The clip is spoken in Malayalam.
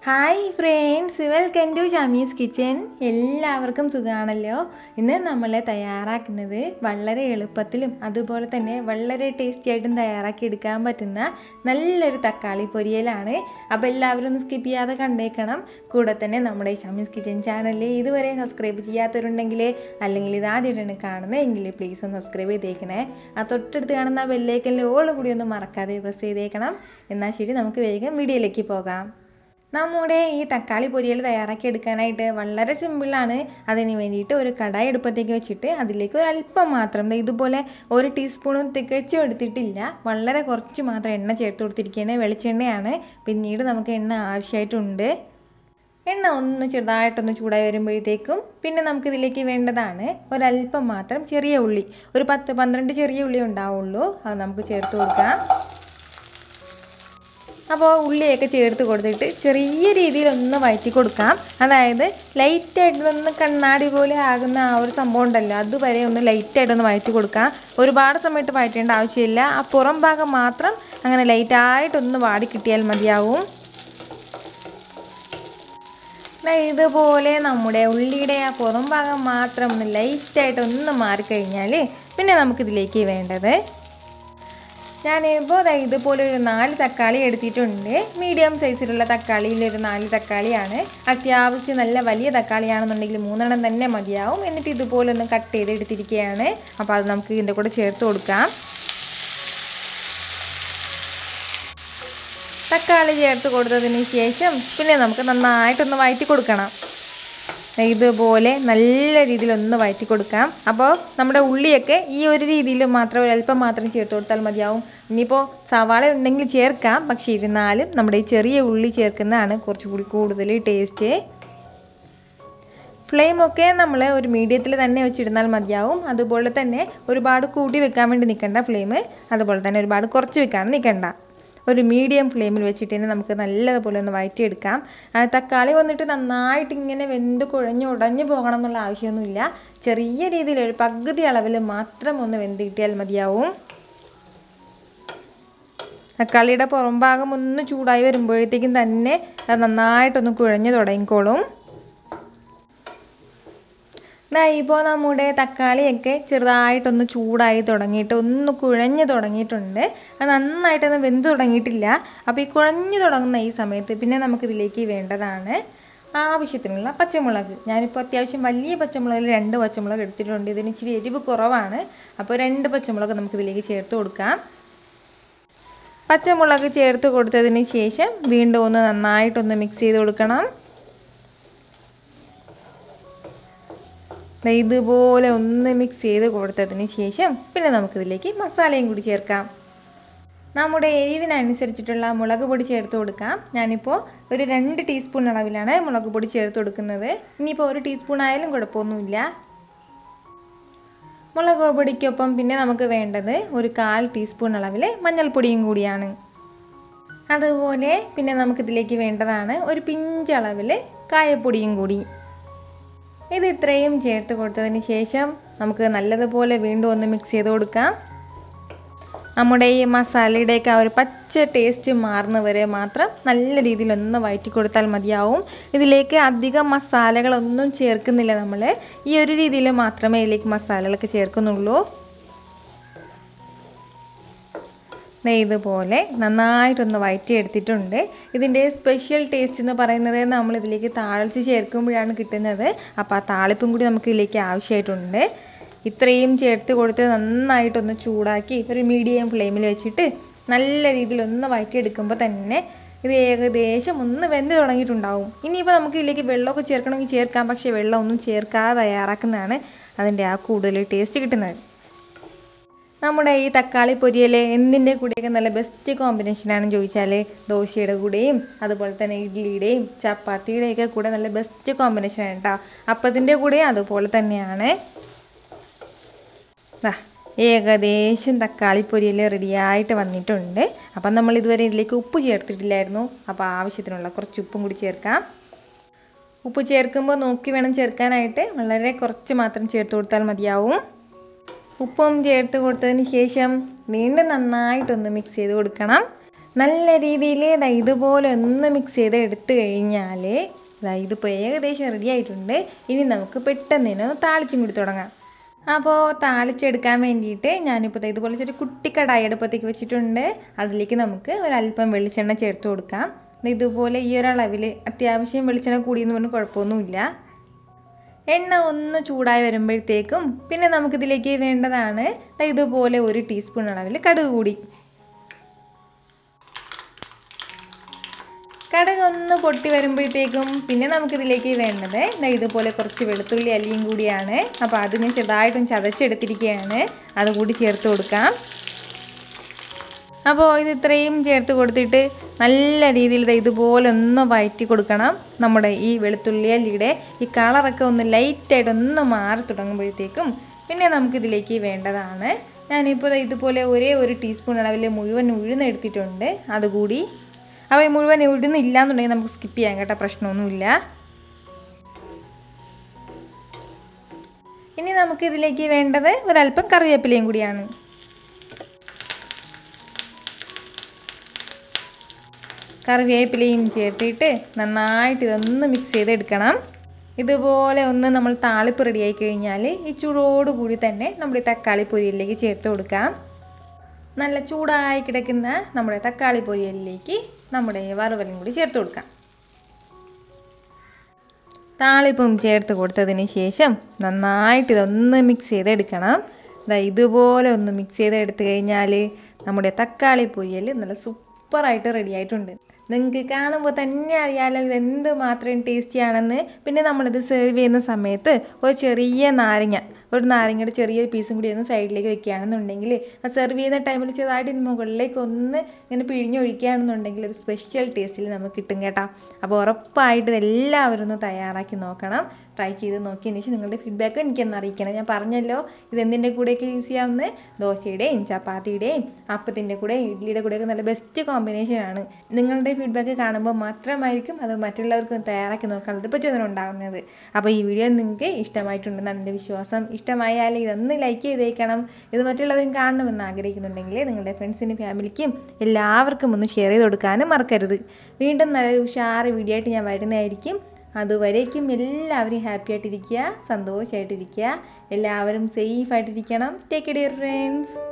hi friends welcome to Shamees kitchen എല്ലാവർക്കും സുഖമാണല്ലോ ഇന്ന് നമ്മൾ തയ്യാറാക്കുന്നത് വളരെ എളുപ്പത്തിലും അതുപോലെ തന്നെ വളരെ ടേസ്റ്റി ആയിട്ടും തയ്യാറാക്കി എടുക്കാൻ പറ്റുന്ന നല്ലൊരു തക്കാളി പൊരിയലാണ് അപ്പോൾ എല്ലാവരും ഒന്ന് സ്കിപ്പ് ചെയ്യാതെ കണ്ടേക്കണം കൂടെ തന്നെ നമ്മുടെ ഷമീസ് കിച്ചൻ ചാനൽ ഇതുവരെ സബ്സ്ക്രൈബ് ചെയ്യാത്തവരുണ്ടെങ്കിൽ അല്ലെങ്കിൽ ഇത് ആദ്യമായിട്ടാണ് കാണുന്നത് എങ്കിൽ പ്ലീസ് ഒന്ന് സബ്സ്ക്രൈബ് ചെയ്തേക്കണേ ആ തൊട്ടടുത്ത് കാണുന്ന ബെല്ലേക്കലിൽ ഓളും കൂടി ഒന്ന് മറക്കാതെ പ്രസ് ചെയ്തേക്കണം എന്നാൽ ശരി നമുക്ക് വേഗം വീഡിയോയിലേക്ക് പോകാം നമ്മുടെ ഈ തക്കാളി പൊരിയൽ തയ്യാറാക്കി എടുക്കാനായിട്ട് വളരെ സിമ്പിളാണ് അതിന് വേണ്ടിയിട്ട് ഒരു കടായി അടുപ്പത്തേക്ക് വെച്ചിട്ട് അതിലേക്ക് ഒരു അല്പം മാത്രം ദേ ഇതുപോലെ ഒരു ടീസ്പൂണും തികച്ചും എടുത്തിട്ടില്ല വളരെ കുറച്ച് മാത്രം എണ്ണ ചേർത്ത് കൊടുത്തിരിക്കുകയാണ് വെളിച്ചെണ്ണയാണ് പിന്നീട് നമുക്ക് എണ്ണ ആവശ്യമായിട്ടുണ്ട് എണ്ണ ഒന്ന് ചെറുതായിട്ടൊന്ന് ചൂടായി വരുമ്പോഴത്തേക്കും പിന്നെ നമുക്കിതിലേക്ക് വേണ്ടതാണ് ഒരല്പം മാത്രം ചെറിയ ഉള്ളി ഒരു പത്ത് പന്ത്രണ്ട് ചെറിയ ഉള്ളി ഉണ്ടാവുള്ളൂ അത് നമുക്ക് ചേർത്ത് കൊടുക്കാം അപ്പോൾ ഉള്ളിയൊക്കെ ചേർത്ത് കൊടുത്തിട്ട് ചെറിയ രീതിയിൽ ഒന്ന് വഴറ്റി കൊടുക്കാം അതായത് ലൈറ്റായിട്ട് ഒന്ന് കണ്ണാടി പോലെ ആകുന്ന ആ ഒരു സംഭവം ഉണ്ടല്ലോ അതുവരെ ഒന്ന് ലൈറ്റായിട്ടൊന്ന് വഴറ്റി കൊടുക്കാം ഒരുപാട് സമയത്ത് വഴറ്റേണ്ട ആവശ്യമില്ല ആ പുറം ഭാഗം മാത്രം അങ്ങനെ ലൈറ്റായിട്ടൊന്ന് വാടി കിട്ടിയാൽ മതിയാവും ഇതുപോലെ നമ്മുടെ ഉള്ളിയുടെ ആ പുറം ഭാഗം മാത്രം ഒന്ന് ലൈറ്റായിട്ട് ഒന്ന് മാറിക്കഴിഞ്ഞാൽ പിന്നെ നമുക്കിതിലേക്ക് വേണ്ടത് ഞാനിപ്പോൾ ഇതുപോലെ ഒരു നാല് തക്കാളി എടുത്തിട്ടുണ്ട് മീഡിയം സൈസിലുള്ള തക്കാളിയിൽ ഒരു നാല് തക്കാളിയാണ് അത്യാവശ്യം നല്ല വലിയ തക്കാളിയാണെന്നുണ്ടെങ്കിൽ മൂന്നെണ്ണം തന്നെ മതിയാവും എന്നിട്ട് ഇതുപോലെ ഒന്ന് കട്ട് ചെയ്ത് എടുത്തിരിക്കുകയാണ് അപ്പോൾ അത് നമുക്ക് ഇതിൻ്റെ കൂടെ ചേർത്ത് കൊടുക്കാം തക്കാളി ചേർത്ത് കൊടുത്തതിന് ശേഷം പിന്നെ നമുക്ക് നന്നായിട്ടൊന്ന് വഴറ്റി കൊടുക്കണം ഇതുപോലെ നല്ല രീതിയിൽ ഒന്ന് വഴറ്റി കൊടുക്കാം അപ്പോൾ നമ്മുടെ ഉള്ളിയൊക്കെ ഈ ഒരു രീതിയിൽ മാത്രം ഒരല്പം മാത്രം ചേർത്ത് കൊടുത്താൽ മതിയാവും ഇനിയിപ്പോൾ സവാള ഉണ്ടെങ്കിൽ ചേർക്കാം പക്ഷേ ഇരുന്നാലും നമ്മുടെ ഈ ചെറിയ ഉള്ളി ചേർക്കുന്നതാണ് കുറച്ചുകൂടി കൂടുതൽ ടേസ്റ്റ് ഫ്ലെയിമൊക്കെ നമ്മൾ ഒരു മീഡിയത്തിൽ തന്നെ വെച്ചിരുന്നാൽ മതിയാവും അതുപോലെ തന്നെ ഒരുപാട് കൂട്ടി വെക്കാൻ വേണ്ടി നിൽക്കണ്ട ഫ്ലെയിം അതുപോലെ തന്നെ ഒരുപാട് കുറച്ച് വെക്കാൻ നിൽക്കണ്ട ഒരു മീഡിയം ഫ്ലെയിമിൽ വെച്ചിട്ട് തന്നെ നമുക്ക് നല്ലതുപോലെ ഒന്ന് വഴറ്റിയെടുക്കാം തക്കാളി വന്നിട്ട് നന്നായിട്ട് ഇങ്ങനെ വെന്ത് കുഴഞ്ഞ് ഉടഞ്ഞു പോകണം എന്നുള്ള ആവശ്യമൊന്നുമില്ല ചെറിയ രീതിയിൽ ഒരു പകുതി അളവിൽ മാത്രം ഒന്ന് വെന്ത് കിട്ടിയാൽ മതിയാവും തക്കാളിയുടെ പുറം ഭാഗം ഒന്ന് ചൂടായി വരുമ്പോഴത്തേക്കും തന്നെ അത് നന്നായിട്ടൊന്ന് കുഴഞ്ഞു തുടങ്ങിക്കോളും ദാ ഇപ്പോൾ നമ്മുടെ തക്കാളിയൊക്കെ ചെറുതായിട്ടൊന്ന് ചൂടായി തുടങ്ങിയിട്ട് ഒന്ന് കുഴഞ്ഞു തുടങ്ങിയിട്ടുണ്ട് അത് നന്നായിട്ടൊന്ന് വെന്ത് തുടങ്ങിയിട്ടില്ല അപ്പോൾ ഈ കുഴഞ്ഞു തുടങ്ങുന്ന ഈ സമയത്ത് പിന്നെ നമുക്കിതിലേക്ക് വേണ്ടതാണ് ആവശ്യത്തിനുള്ള പച്ചമുളക് ഞാനിപ്പോൾ അത്യാവശ്യം വലിയ പച്ചമുളകിൽ രണ്ട് പച്ചമുളക് എടുത്തിട്ടുണ്ട് ഇതിന് ഇച്ചിരി എരിവ് കുറവാണ് അപ്പോൾ രണ്ട് പച്ചമുളക് നമുക്കിതിലേക്ക് ചേർത്ത് കൊടുക്കാം പച്ചമുളക് ചേർത്ത് കൊടുത്തതിന് ശേഷം വീണ്ടും ഒന്ന് നന്നായിട്ടൊന്ന് മിക്സ് ചെയ്ത് കൊടുക്കണം ഇതുപോലെ ഒന്ന് മിക്സ് ചെയ്ത് കൊടുത്തതിന് ശേഷം പിന്നെ നമുക്കിതിലേക്ക് മസാലയും കൂടി ചേർക്കാം നമ്മുടെ എരിവിനനുസരിച്ചിട്ടുള്ള മുളക് പൊടി ചേർത്ത് കൊടുക്കാം ഞാനിപ്പോൾ ഒരു രണ്ട് ടീസ്പൂൺ അളവിലാണ് മുളക് പൊടി ചേർത്ത് കൊടുക്കുന്നത് ഇനിയിപ്പോൾ ഒരു ടീസ്പൂൺ ആയാലും കുഴപ്പമൊന്നുമില്ല മുളക് പൊടിക്കൊപ്പം പിന്നെ നമുക്ക് വേണ്ടത് ഒരു കാൽ ടീസ്പൂൺ അളവിൽ മഞ്ഞൾപ്പൊടിയും കൂടിയാണ് അതുപോലെ പിന്നെ നമുക്കിതിലേക്ക് വേണ്ടതാണ് ഒരു പിഞ്ചളവിൽ കായപ്പൊടിയും കൂടി ഇത് ഇത്രയും ചേർത്ത് കൊടുത്തതിന് ശേഷം നമുക്ക് നല്ലതുപോലെ വീണ്ടും ഒന്ന് മിക്സ് ചെയ്ത് കൊടുക്കാം നമ്മുടെ ഈ മസാലയുടെയൊക്കെ ആ ഒരു പച്ച ടേസ്റ്റ് മാറുന്നവരെ മാത്രം നല്ല രീതിയിൽ ഒന്ന് വഴറ്റി കൊടുത്താൽ മതിയാവും ഇതിലേക്ക് അധികം മസാലകളൊന്നും ചേർക്കുന്നില്ല നമ്മൾ ഈ ഒരു രീതിയിൽ മാത്രമേ ഇതിലേക്ക് മസാലകളൊക്കെ ചേർക്കുന്നുള്ളൂ ഇതുപോലെ നന്നായിട്ടൊന്ന് വഴറ്റി എടുത്തിട്ടുണ്ട് ഇതിൻ്റെ സ്പെഷ്യൽ ടേസ്റ്റ് എന്ന് പറയുന്നത് നമ്മൾ ഇതിലേക്ക് താളിച്ച് ചേർക്കുമ്പോഴാണ് കിട്ടുന്നത് അപ്പോൾ ആ താളിപ്പും കൂടി നമുക്ക് ഇതിലേക്ക് ആവശ്യമായിട്ടുണ്ട് ഇത്രയും ചേർത്ത് കൊടുത്ത് നന്നായിട്ടൊന്ന് ചൂടാക്കി ഒരു മീഡിയം ഫ്ലെയിമിൽ വെച്ചിട്ട് നല്ല രീതിയിൽ ഒന്ന് വഴറ്റിയെടുക്കുമ്പോൾ തന്നെ ഇത് ഏകദേശം ഒന്ന് വെന്ത് തുടങ്ങിയിട്ടുണ്ടാവും ഇനിയിപ്പോൾ നമുക്ക് ഇതിലേക്ക് വെള്ളമൊക്കെ ചേർക്കണമെങ്കിൽ ചേർക്കാം പക്ഷേ വെള്ളം ഒന്നും ചേർക്കാതെ തയ്യാറാക്കുന്നതാണ് അതിൻ്റെ ആ കൂടുതൽ ടേസ്റ്റ് കിട്ടുന്നത് നമ്മുടെ ഈ തക്കാളി പൊരിയൽ എന്തിൻ്റെ കൂടെയൊക്കെ നല്ല ബെസ്റ്റ് കോമ്പിനേഷനാണെന്ന് ചോദിച്ചാൽ ദോശയുടെ കൂടെയും അതുപോലെ തന്നെ ഇഡ്ഡലിയുടെയും ചപ്പാത്തിയുടെയൊക്കെ കൂടെ നല്ല ബെസ്റ്റ് കോമ്പിനേഷനാണ് കേട്ടോ അപ്പത്തിൻ്റെ കൂടെയും അതുപോലെ തന്നെയാണ് ഏകദേശം തക്കാളി പൊരിയൽ റെഡിയായിട്ട് വന്നിട്ടുണ്ട് അപ്പം നമ്മൾ ഇതുവരെ ഇതിലേക്ക് ഉപ്പ് ചേർത്തിട്ടില്ലായിരുന്നു അപ്പോൾ ആവശ്യത്തിനുള്ള കുറച്ച് ഉപ്പും കൂടി ചേർക്കാം ഉപ്പ് ചേർക്കുമ്പോൾ നോക്കി വേണം ചേർക്കാനായിട്ട് വളരെ കുറച്ച് മാത്രം ചേർത്ത് കൊടുത്താൽ മതിയാവും ഉപ്പും ചേർത്ത് കൊടുത്തതിന് ശേഷം വീണ്ടും നന്നായിട്ടൊന്ന് മിക്സ് ചെയ്ത് കൊടുക്കണം നല്ല രീതിയിൽ ദാ ഇതുപോലെ ഒന്ന് മിക്സ് ചെയ്ത് എടുത്തു കഴിഞ്ഞാൽ ദാ ഇതിപ്പോൾ ഏകദേശം റെഡി ആയിട്ടുണ്ട് ഇനി നമുക്ക് പെട്ടെന്ന് തന്നെ ഒന്ന് താളിച്ചും കൂടി തുടങ്ങാം അപ്പോൾ താളിച്ചെടുക്കാൻ വേണ്ടിയിട്ട് ഞാനിപ്പോൾ ദാ ഇതുപോലെ ചെറിയ കുട്ടി കടായി അടുപ്പത്തേക്ക് വെച്ചിട്ടുണ്ട് അതിലേക്ക് നമുക്ക് ഒരല്പം വെളിച്ചെണ്ണ ചേർത്ത് കൊടുക്കാം ദാ ഇതുപോലെ ഈ ഒരളവിൽ അത്യാവശ്യം വെളിച്ചെണ്ണ കൂടിയെന്ന് പറഞ്ഞാൽ കുഴപ്പമൊന്നുമില്ല എണ്ണ ഒന്ന് ചൂടായി വരുമ്പോഴത്തേക്കും പിന്നെ നമുക്കിതിലേക്ക് വേണ്ടതാണ് ദാ ഇതുപോലെ ഒരു ടീസ്പൂൺ അളവിൽ കടുക് കൂടി കടുക് ഒന്ന് പൊട്ടി വരുമ്പോഴത്തേക്കും പിന്നെ നമുക്കിതിലേക്ക് വേണ്ടത് ദാ ഇതുപോലെ കുറച്ച് വെളുത്തുള്ളി അല്ലിയും കൂടിയാണ് അപ്പോൾ അത് ഞാൻ ചെറുതായിട്ടും ചതച്ചെടുത്തിരിക്കുകയാണ് അതുകൂടി ചേർത്ത് കൊടുക്കാം അപ്പോൾ ഇത് ഇത്രയും ചേർത്ത് കൊടുത്തിട്ട് നല്ല രീതിയിൽ ദാ ഇതുപോലെ ഒന്ന് വഴറ്റി കൊടുക്കണം നമ്മുടെ ഈ വെളുത്തുള്ളി അല്ലിയുടെ ഈ കളറൊക്കെ ഒന്ന് ലൈറ്റായിട്ട് ഒന്ന് മാറി തുടങ്ങുമ്പോഴത്തേക്കും പിന്നെ നമുക്കിതിലേക്ക് വേണ്ടതാണ് ഞാനിപ്പോൾ ദാ ഇതുപോലെ ഒരേ ഒരു ടീസ്പൂൺ അളവിൽ മുഴുവൻ ഉഴുന്നെടുത്തിട്ടുണ്ട് അതുകൂടി അപ്പോൾ ഈ മുഴുവൻ ഉഴുന്നില്ല എന്നുണ്ടെങ്കിൽ നമുക്ക് സ്കിപ്പ് ചെയ്യാം കേട്ടോ പ്രശ്നമൊന്നുമില്ല ഇനി നമുക്കിതിലേക്ക് വേണ്ടത് ഒരല്പം കറിവേപ്പിലയും കൂടിയാണ് കറിവേപ്പിലയും ചേർത്തിട്ട് നന്നായിട്ട് ഇതൊന്ന് മിക്സ് ചെയ്തെടുക്കണം ഇതുപോലെ ഒന്ന് നമ്മൾ താളിപ്പ് റെഡിയായി കഴിഞ്ഞാൽ ഈ ചൂടോടുകൂടി തന്നെ നമ്മുടെ തക്കാളി പൊരിയിലേക്ക് ചേർത്ത് കൊടുക്കാം നല്ല ചൂടായി കിടക്കുന്ന നമ്മുടെ തക്കാളി പൊരിയലിലേക്ക് നമ്മുടെ വറുവലും കൂടി ചേർത്ത് കൊടുക്കാം താളിപ്പും ചേർത്ത് കൊടുത്തതിന് ശേഷം നന്നായിട്ട് ഇതൊന്ന് മിക്സ് ചെയ്തെടുക്കണം ഇതാ ഇതുപോലെ ഒന്ന് മിക്സ് ചെയ്തെടുത്ത് കഴിഞ്ഞാൽ നമ്മുടെ തക്കാളി പൊരിയൽ നല്ല സൂപ്പറായിട്ട് റെഡി ആയിട്ടുണ്ട് നിങ്ങൾക്ക് കാണുമ്പോൾ തന്നെ അറിയാലോ ഇത് എന്ത് മാത്രം ടേസ്റ്റി ആണെന്ന് പിന്നെ നമ്മളിത് സെർവ് ചെയ്യുന്ന സമയത്ത് ഒരു ചെറിയ നാരങ്ങ ഒരു നാരങ്ങയുടെ ചെറിയ പീസും കൂടി ഒന്ന് സൈഡിലേക്ക് വെക്കുകയാണെന്നുണ്ടെങ്കിൽ അത് സെർവ് ചെയ്യുന്ന ടൈമിൽ ചെറുതായിട്ട് ഇതിന് മുകളിലേക്ക് ഒന്ന് ഇങ്ങനെ പിഴിഞ്ഞൊഴിക്കുകയാണെന്നുണ്ടെങ്കിൽ ഒരു സ്പെഷ്യൽ ടേസ്റ്റിൽ നമുക്ക് കിട്ടും കേട്ടോ അപ്പോൾ ഉറപ്പായിട്ട് ഇത് എല്ലാവരും ഒന്ന് തയ്യാറാക്കി നോക്കണം ട്രൈ ചെയ്ത് നോക്കിയതിന് ശേഷം നിങ്ങളുടെ ഫീഡ്ബാക്ക് എനിക്കൊന്ന് അറിയിക്കണം ഞാൻ പറഞ്ഞല്ലോ ഇത് എന്തിൻ്റെ കൂടെയൊക്കെ യൂസ് ചെയ്യാവുന്ന ദോശയുടെയും ചപ്പാത്തിയുടെയും അപ്പത്തിൻ്റെ കൂടെ ഇഡ്ഡലിയുടെ കൂടെയൊക്കെ നല്ല ബെസ്റ്റ് കോമ്പിനേഷനാണ് നിങ്ങളുടെ ഫീഡ്ബാക്ക് കാണുമ്പോൾ മാത്രമായിരിക്കും അത് മറ്റുള്ളവർക്ക് തയ്യാറാക്കി നോക്കാനുള്ള പ്രചോദനം ഉണ്ടാകുന്നത് അപ്പോൾ ഈ വീഡിയോ നിങ്ങൾക്ക് ഇഷ്ടമായിട്ടുണ്ടെന്നാണ് എൻ്റെ വിശ്വാസം ഇഷ്ടമായാൽ ഇതൊന്ന് ലൈക്ക് ചെയ്തേക്കണം ഇത് മറ്റുള്ളവരും കാണണമെന്ന് ആഗ്രഹിക്കുന്നുണ്ടെങ്കിൽ നിങ്ങളുടെ ഫ്രണ്ട്സിനും ഫാമിലിക്കും എല്ലാവർക്കും ഒന്ന് ഷെയർ ചെയ്ത് കൊടുക്കാനും മറക്കരുത് വീണ്ടും നല്ലൊരു ഉഷാറ് വീഡിയോ ആയിട്ട് ഞാൻ വരുന്നതായിരിക്കും അതുവരേക്കും എല്ലാവരും ഹാപ്പി ആയിട്ടിരിക്കുക സന്തോഷമായിട്ടിരിക്കുക എല്ലാവരും സേഫ് ആയിട്ടിരിക്കണം ടേക്ക് ഡിയർ ഫ്രണ്ട്സ്